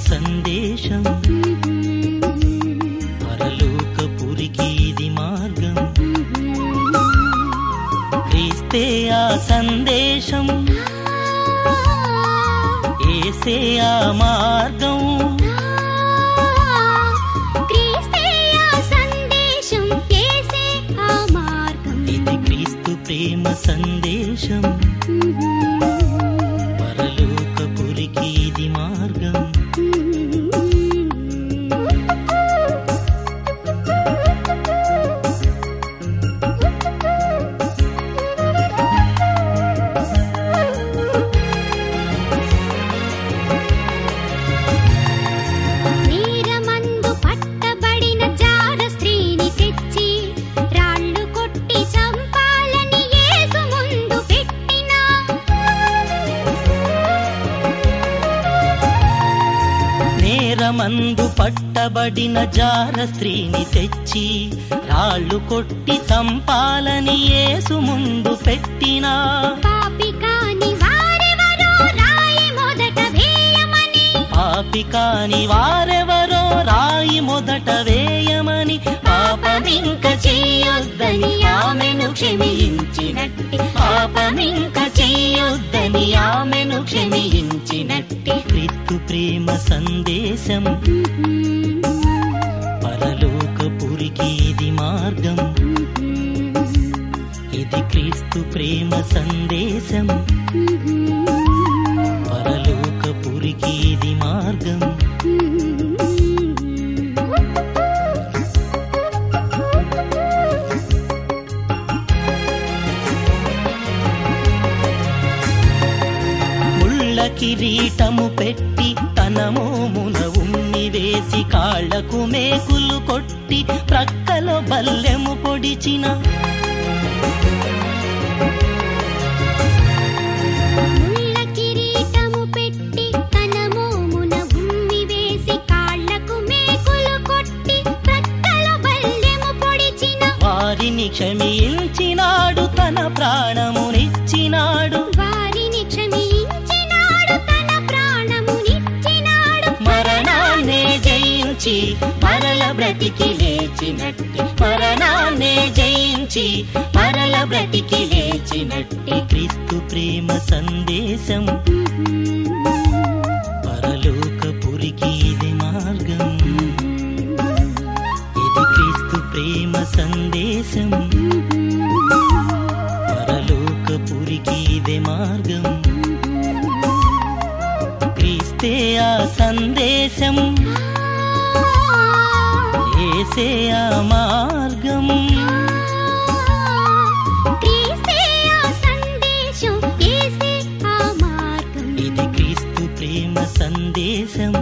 సందేశం పరలోకపురికి ఇది మార్గం క్రీస్తే ఆ సందేశం ఏసే ఆ మార్గం క్రీస్తేయ సందేశం యేసే ఆ మార్గం ఇది క్రీస్తు ప్రేమ సందేశం పరలోకపురికి ఇది మార్గం నేరమందు పట్టబడిన జార స్త్రీని తెచ్చి రాళ్ళు కొట్టి చంపాలని యేసు ముందు పెట్టిన నేరమందు పట్టబడిన జార స్త్రీని తెచ్చి రాళ్ళు కొట్టి చంపాలని యేసు ముందు పెట్టినా పాపి కాని వారెవరో రాయి మొదట వేయమని పాపి కాని వారెవరో రాయి మొదట వేయమని పాపమింక చెయ్యొద్దని ఆమెను క్షమించినట్టి పాపమింక చెయ్యొద్దని ఆమెను క్షమించినట్టి క్రీస్తు ప్రేమ సందేశం పరలోకపురికి ఇది మార్గం ఇది క్రీస్తు ప్రేమ సందేశం పరలోకపురికి ఇది మార్గం ముళ్ళ కిరీటము పెట్టి తన మోమున ఉమ్మి వేసి కాళ్లకు మేకులు కొట్టి ప్రక్కలో బల్లెము పొడిచిన ముళ్ళ కిరీటము పెట్టి తన మోమున ఉమ్మి వేసి కాళ్ళకు మేకులు కొట్టి ప్రక్కల బల్లెము పొడిచిన వారిని క్షమించినాడు తన ప్రాణమునిచ్చినాడు వారిని క్షమించినాడు తన ప్రాణమునిచ్చినాడు మరణాన్నే జయించి మరల బ్రతికి లేచినట్టి మరణాన్నే జయించి మరల బ్రతికి లేచినట్టి క్రీస్తు ప్రేమ సందేశం పరలోకపురికి ఇది మార్గం ఇది క్రీస్తు ప్రేమ సందేశం పరలోకపురికి ఇది మార్గం క్రీస్తే ఆ సందేశం ఏసే ఆ మార్గం క్రీస్తే ఆ సందేశం యేసే ఆ మార్గం ఇది క్రీస్తు ప్రేమ సందేశం